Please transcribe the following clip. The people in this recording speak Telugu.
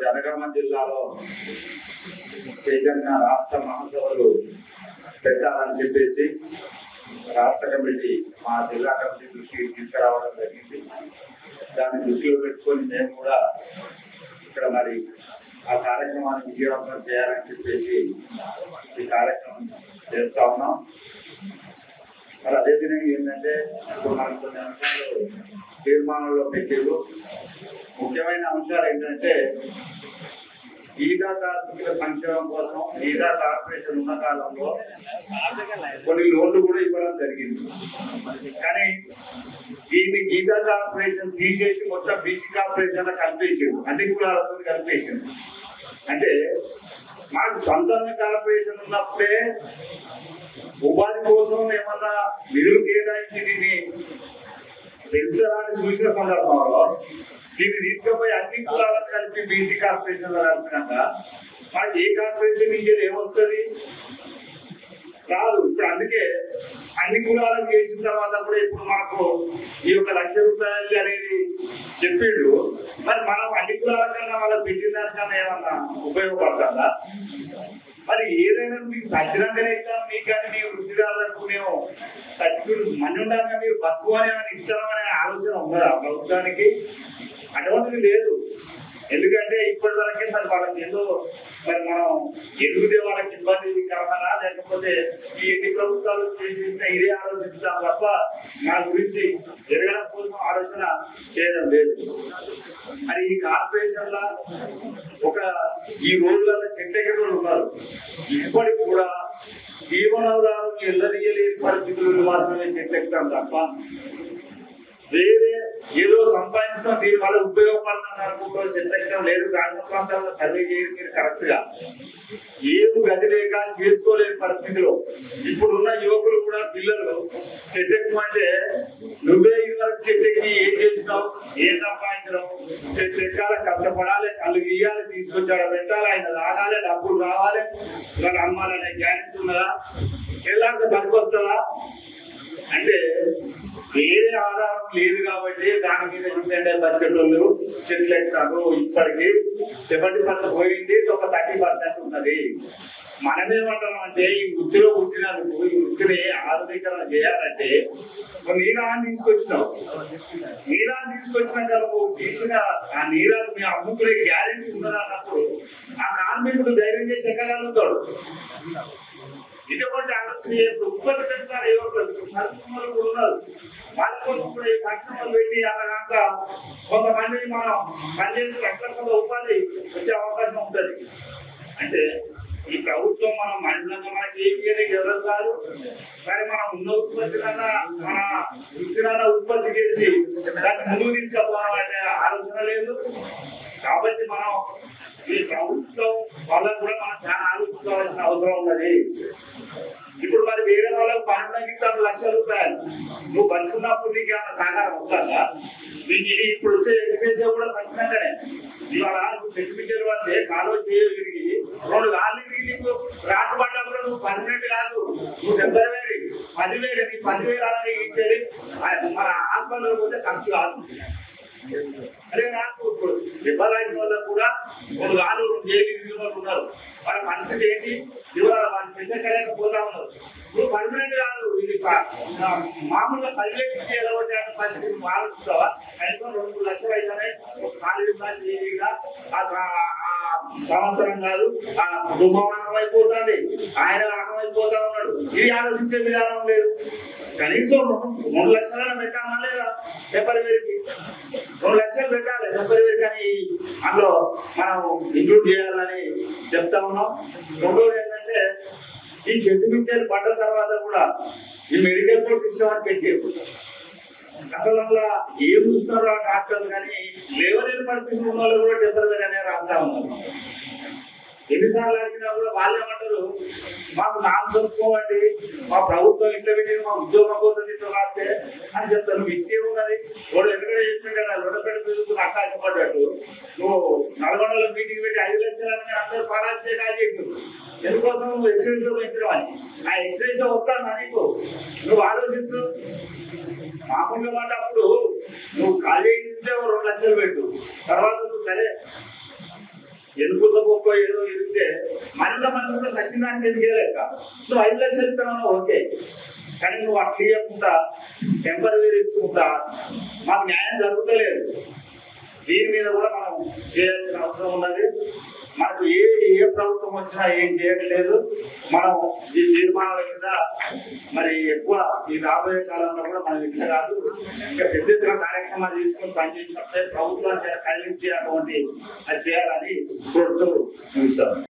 జనగామ జిల్లాలో చైతన్య రాష్ట్ర మహాసభలు పెట్టాలని చెప్పేసి రాష్ట్ర కమిటీ మా జిల్లా కమిటీ దృష్టికి తీసుకురావడం జరిగింది దాన్ని దృష్టిలో పెట్టుకొని మేము కూడా ఇక్కడ మరి ఆ కార్యక్రమాన్ని విజయవంతం చేయాలని చెప్పేసి ఈ కార్యక్రమం చేస్తా ఉన్నాం మరి అదేవిధంగా ఏంటంటే ఇప్పుడు మనకు కొన్ని అంశాలు తీర్మానంలో పెట్టారు ముఖ్యమైన అంశాలు ఏంటంటే గీతా కార్మికుల సంక్షేమం కోసం గీతా కార్పొరేషన్ ఉన్న కాలంలో కొన్ని లోన్లు కూడా ఇవ్వడం జరిగింది కానీ దీన్ని గీతా కార్పొరేషన్ తీసేసి మొత్తం బీసీ కార్పొరేషన్ కలిపేసింది అన్ని కులాలతో కలిపేసింది అంటే మాకు సొంతంగా కార్పొరేషన్ ఉన్నప్పుడే ఉపాధి కోసం ఏమన్నా నిధులు కేటాయించి దీన్ని పెంచడానికి చూసిన సందర్భంలో దీన్ని తీసుకుపోయి అన్ని కులాలను కలిపి బీసీ కార్పొరేషన్ లో కలిపినాక మనకి ఏ కార్పొరేషన్ నుంచి ఏమొస్తుంది రాదు ఇప్పుడు అందుకే అన్ని కులాలకు చేసిన తర్వాత కూడా ఇప్పుడు మనకు ఈ యొక్క లక్ష రూపాయలు అనేది చెప్పిండు మరి మనం అన్ని కులాల కన్నా వాళ్ళకి పెట్టిన దానికన్నా ఏమన్నా ఉపయోగపడుతుందా మరి ఏదైనా మీకు సచ్చినాకనే ఇద్దాం మీకు కానీ మీ వృత్తిదారులకు మేము సత్యుడు మన్నుండగా మీరు బతుకుమని అని ఇస్తాం అనే ఆలోచన ఉన్నదా ప్రభుత్వానికి అటువంటిది లేదు ఎందుకంటే ఇప్పటి వరకే మరి వాళ్ళకి ఏదో మరి మనం ఎదుగుదే వాళ్ళకి ఇబ్బంది కలవనా లేకపోతే ఈ ఎన్ని ప్రభుత్వాలు చేసిన ఇదే ఆలోచిస్తాం తప్ప నా గురించి ఎదగడం కోసం ఆలోచన చేయడం లేదు మరి ఈ కార్పొరేషన్ల ఒక ఈ రోజులలో చెట్టెక్కడోళ్ళు ఉన్నారు ఇప్పటికి కూడా జీవనాధారం ఎల్లరియలేని పరిస్థితులు మాత్రమే చెట్టెక్కుతాం తప్ప వేరే ఏదో సంపాదించడం దీని వల్ల ఉపయోగపడుతుంది అనుకుంటూ చెట్టెక్కడం లేదు గ్రామీణ ప్రాంతాల్లో సర్వే చేయడం మీరు కరెక్ట్ గా ఏం గది లేక చేసుకోలేని పరిస్థితిలో ఇప్పుడున్న యువకులు కూడా పిల్లలు చెట్టెక్కమంటే నువ్వే ఇదివరకు చెట్టెక్కి ఏం చేసినావు ఏం సంపాదించడం చెట్టు ఎక్కాలి కష్టపడాలి కళ్ళు గీయాలి తీసుకొచ్చాడు పెట్టాలి ఆయన రాగాలి డబ్బులు రావాలి ఇవాళ అమ్మాలనే గ్యారెంటీ ఉన్నదా ఎలాంటి పనికొస్తుందా అంటే వేరే ఆధారం లేదు కాబట్టి దాని మీద చూసండి బతికేటోళ్ళు చెట్లు ఎక్కుతారు ఇప్పటికి సెవెంటీ పర్సెంట్ పోయింది ఒక థర్టీ పర్సెంట్ ఉన్నది మనమేమంటాం అంటే ఈ వృత్తిలో పుట్టినందుకు ఈ వృత్తిని ఆధునీకరణ చేయాలంటే నువ్వు నీరాన్ని తీసుకొచ్చినావు నీరాన్ని తీసుకొచ్చినాక నువ్వు తీసిన ఆ నీరాన్ని మీ అమ్ముకునే గ్యారెంటీ ఉన్నది అన్నప్పుడు ఆ కార్మికుడు ధైర్యం చేసి ఎక్కగలుగుతాడు ఇటువంటి ఆలోచన చేయొద్దు. ఉత్పత్తి పెంచాలి యువకులు చదువుకున్న కూడా ఉన్నారు వాళ్ళ కోసం కూడా ఈ కార్యక్రమాలు పెట్టి అలాగాక కొంతమందిని మనం పనిచేసి రకరకాల ఉపాధి వచ్చే అవకాశం ఉంటుంది అంటే ఈ ప్రభుత్వం మనం మహిళలకు మనకి ఏం చేయడానికి ఎవరు కాదు సరే మనం ఉన్న ఉత్పత్తినన్నా మన వృత్తినన్నా ఉత్పత్తి చేసి దాన్ని ముందుకు తీసుకెళ్ళాలి అంటే ఆలోచన లేదు కాబట్టి మనం ఈ ప్రభుత్వం వల్ల కూడా మనం చాలా ఆలోచించవలసిన అవసరం ఉన్నది ఇప్పుడు మరి వేరే వాళ్ళకి పన్నెండు ఇస్తాను లక్షల రూపాయలు నువ్వు బతుకున్నప్పుడు నీకు ఏమైనా సహకారం అవుతుందా నీకు ఇది ఇప్పుడు వచ్చే ఎక్స్పీరియన్స్ కూడా సచ్చినంగానే ఇవాళ నువ్వు చెట్టు పిచ్చలు పడితే కాలువ చేయ విరిగి రెండు కాళ్ళు విరిగి నీకు రాటు పడ్డా కూడా నువ్వు పన్నెండు కాదు నువ్వు డెబ్బై వేలు పదివేలు నీ పదివేలు అలాగే ఇచ్చేది ఆ- మన హాస్పిటల్ పోతే ఖర్చు కాదు అదే నాకు ఇప్పుడు దెబ్బలాంటి వాళ్ళకు కూడా ఒక గాలు జైలు తిరిగిన వాళ్ళు ఉన్నారు వాళ్ళ పరిస్థితి ఏంటి ఇవాళ వాళ్ళు చెడ్డకలేకపోతా ఉన్నారు ఇప్పుడు పర్మనెంట్ కాదు ఇది ప- ఆ, మామూలుగా పదివేలు ఇచ్చి ఎలగొట్టే పరిస్థితి మారుస్తావా కనీసం రెండు మూడు లక్షలు అయితేనే ఒక కాలేజీ క్లాస్ చేయగా ఆ స- ఆ సంవత్సరం కాదు ఆ కుటుంబం అర్థమైపోతుంది ఆయన అర్థమైపోతా ఉన్నాడు ఇది ఆలోచించే విధానం లేదు కనీసం రెండు- మూడు లక్షల పెట్టామా లేదా చెప్పరి వేరికి రెండు లక్షలు పెట్టాలి చెప్పరి వేరికి అని అందులో మనం ఇంక్లూడ్ చేయాలని చెప్తా ఉన్నాం రెండోది ఏంటంటే ఈ చెట్టు మించాలు పడ్డ తర్వాత కూడా ఈ మెడికల్ బోర్డు సిస్టమ్ అని పెట్టారు అసలు అందులో ఏం చూస్తున్నారో ఆ డాక్టర్లు కానీ లేవలేని పరిస్థితులు ఉన్న వాళ్ళు కూడా టెంపరీ అనే రాస్తా ఉన్నారు ఎన్నిసార్లు అడిగినా కూడా వాళ్ళు ఏమంటారు మాకు నాన్న దొరుకుకోవండి మా ప్రభుత్వం ఇట్లా పెట్టింది మా ఉద్యోగం పోతుంది ఇట్లా రాస్తే అని చెప్తాను నువ్వు ఇచ్చే ఉన్నది వాడు ఎక్కడ చెప్పింటాడు రొడపెట్ట పెరుగుతుంది అక్కాశపడ్డట్టు నువ్వు నల్గొండలో మీటింగ్ పెట్టి ఐదు లక్షలు అని అందరూ పాలాచే కాదు ఎందుకోసం నువ్వు ఎక్స్రేస్ పెంచడం అని ఆ ఎక్స్రేస్ వస్తాను నీకు నువ్వు ఆలోచించు మామూలుగా మాట అప్పుడు నువ్వు ఖాళీ ఇస్తే ఓ రెండు లక్షలు పెట్టు తర్వాత నువ్వు సరే మంది కూడా సత్యనారాయణ ఎందుకు లేక నువ్వు ఐదు లక్షలు ఇస్తున్నావు ఓకే కానీ నువ్వు అట్లా ఇవ్వకుండా టెంపరీ ఇచ్చుకుంటా మాకు న్యాయం జరుగుతలేదు దీని మీద కూడా మనం చేయాల్సిన అవసరం ఉన్నది మనకు ఏ ఏ ప్రభుత్వం వచ్చినా ఏం చేయట్లేదు మనం ఈ తీర్మానాల మీద మరి ఎక్కువ ఈ రాబోయే కాలంలో కూడా మనం ఇట్లా కాదు ఇంకా పెద్ద ఎత్తున కార్యక్రమాలు తీసుకొని పనిచేసినప్పుడే ప్రభుత్వాన్ని కలిగించే అటువంటి అది చేయాలని కోరుతూ ముగిస్తాను